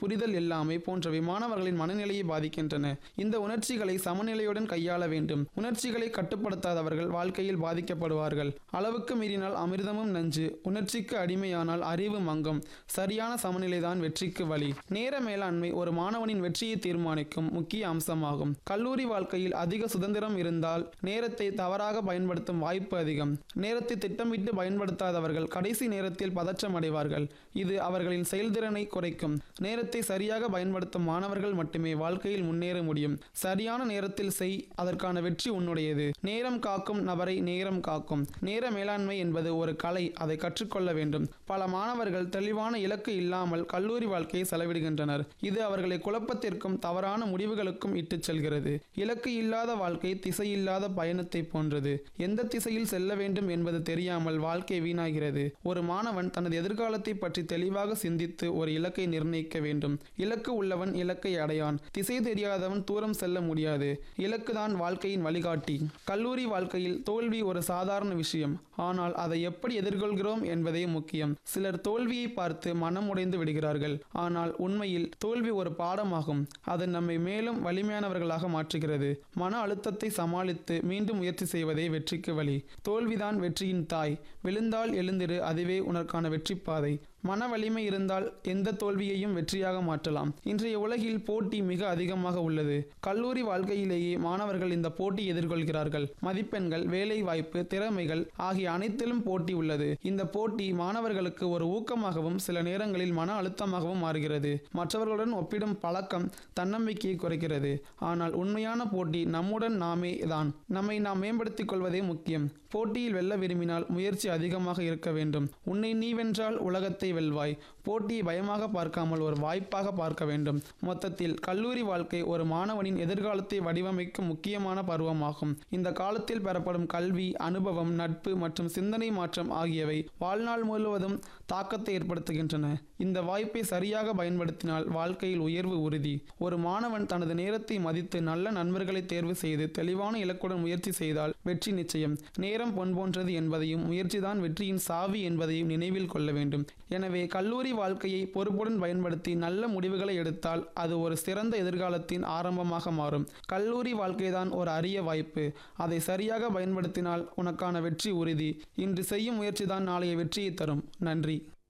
புரிதல் இல்லாமை போன்றவை மாணவர்களின் மனநிலையை பாதிக்கின்றன இந்த உணர்ச்சிகளை சமநிலையுடன் கையாள வேண்டும் உணர்ச்சிகளை கட்டுப்படுத்தாதவர்கள் வாழ்க்கையில் பாதிக்கப்படுவார்கள் அளவுக்கு மீறினால் அமிர்தமும் நஞ்சு உணர்ச்சிக்கு அடிமையானால் அறிவு மங்கும் சரியான சமநிலைதான் வெற்றிக்கு வழி நேர மேலாண்மை ஒரு மாணவனின் வெற்றியை தீர்மானிக்கும் முக்கிய அம்சமாகும் கல்லூரி வாழ்க்கையில் அதிக சுதந்திரம் இருந்தால் நேரத்தை தவறாக பயன்படுத்தும் வாய்ப்பு அதிகம் நேரத்தை திட்டமிட்டு பயன்படுத்தாதவர்கள் கடைசி நேரத்தில் பதற்றம் அடைவார்கள் இது அவர்களின் செயல்திறனை குறைக்கும் நேரத்தை சரியாக பயன்படுத்தும் மாணவர்கள் மட்டுமே வாழ்க்கையில் முன்னேற முடியும் சரியான நேரத்தில் செய் அதற்கான வெற்றி உன்னுடையது நேரம் காக்கும் நபரை நேரம் காக்கும் நேர மேலாண்மை என்பது ஒரு கலை அதை கற்றுக்கொள்ள வேண்டும் பல மாணவர்கள் தெளிவான இலக்கு இல்லாமல் கல்லூரி வாழ்க்கையை செலவிடுகின்றனர் இது அவர்களை குழப்பத்திற்கும் தவறான முடிவுகளுக்கும் இட்டுச் செல்கிறது இலக்கு இல்லாத வாழ்க்கை திசையில்லாத பயணத்தை போன்றது எந்த திசையில் செல்ல வேண்டும் என்பது தெரியாமல் வாழ்க்கை வீணாகிறது ஒரு மாணவன் தனது எதிர்காலத்தை பற்றி தெளிவாக சிந்தித்து ஒரு இலக்கை நிர்ணயிக்க வேண்டும் இலக்கு உள்ளவன் இலக்கை அடையான் திசை தெரியாதவன் தூரம் செல்ல முடியாது இலக்குதான் வாழ்க்கையின் வழிகாட்டி கல்லூரி வாழ்க்கையில் தோல்வி ஒரு சாதாரண விஷயம் ஆனால் அதை எப்படி எதிர்கொள்கிறோம் என்பதே முக்கியம் சிலர் தோல்வியை பார்த்து மனம் உடைந்து விடுகிறார்கள் ஆனால் உண்மையில் தோல்வி ஒரு பாடமாகும் அது நம்மை மேலும் வலிமையானவர்களாக மாற்றுகிறது மன அழுத்தத்தை சமாளித்து மீண்டும் முயற்சி செய்வதே வெற்றிக்கு வழி தோல்விதான் வெற்றியின் தாய் விழுந்தால் எழுந்திரு அதுவே உனக்கான வெற்றி பாதை மன வலிமை இருந்தால் எந்த தோல்வியையும் வெற்றியாக மாற்றலாம் இன்றைய உலகில் போட்டி மிக அதிகமாக உள்ளது கல்லூரி வாழ்க்கையிலேயே மாணவர்கள் இந்த போட்டி எதிர்கொள்கிறார்கள் மதிப்பெண்கள் வேலை வாய்ப்பு திறமைகள் ஆகிய அனைத்திலும் போட்டி உள்ளது இந்த போட்டி மாணவர்களுக்கு ஒரு ஊக்கமாகவும் சில நேரங்களில் மன அழுத்தமாகவும் மாறுகிறது மற்றவர்களுடன் ஒப்பிடும் பழக்கம் தன்னம்பிக்கையை குறைக்கிறது ஆனால் உண்மையான போட்டி நம்முடன் நாமே தான் நம்மை நாம் மேம்படுத்திக் கொள்வதே முக்கியம் போட்டியில் வெல்ல விரும்பினால் முயற்சி அதிகமாக இருக்க வேண்டும் உன்னை நீ வென்றால் உலகத்தை வெல்வாய் போட்டியை பயமாக பார்க்காமல் ஒரு வாய்ப்பாக பார்க்க வேண்டும் மொத்தத்தில் கல்லூரி வாழ்க்கை ஒரு மாணவனின் எதிர்காலத்தை வடிவமைக்கும் முக்கியமான பருவமாகும் இந்த காலத்தில் பெறப்படும் கல்வி அனுபவம் நட்பு மற்றும் சிந்தனை மாற்றம் ஆகியவை வாழ்நாள் முழுவதும் தாக்கத்தை ஏற்படுத்துகின்றன இந்த வாய்ப்பை சரியாக பயன்படுத்தினால் வாழ்க்கையில் உயர்வு உறுதி ஒரு மாணவன் தனது நேரத்தை மதித்து நல்ல நண்பர்களை தேர்வு செய்து தெளிவான இலக்குடன் முயற்சி செய்தால் வெற்றி நிச்சயம் நேரம் பொன் போன்றது என்பதையும் முயற்சிதான் வெற்றியின் சாவி என்பதையும் நினைவில் கொள்ள வேண்டும் எனவே கல்லூரி வாழ்க்கையை பொறுப்புடன் பயன்படுத்தி நல்ல முடிவுகளை எடுத்தால் அது ஒரு சிறந்த எதிர்காலத்தின் ஆரம்பமாக மாறும் கல்லூரி வாழ்க்கைதான் ஒரு அரிய வாய்ப்பு அதை சரியாக பயன்படுத்தினால் உனக்கான வெற்றி உறுதி இன்று செய்யும் முயற்சிதான் நாளைய வெற்றியை தரும் நன்றி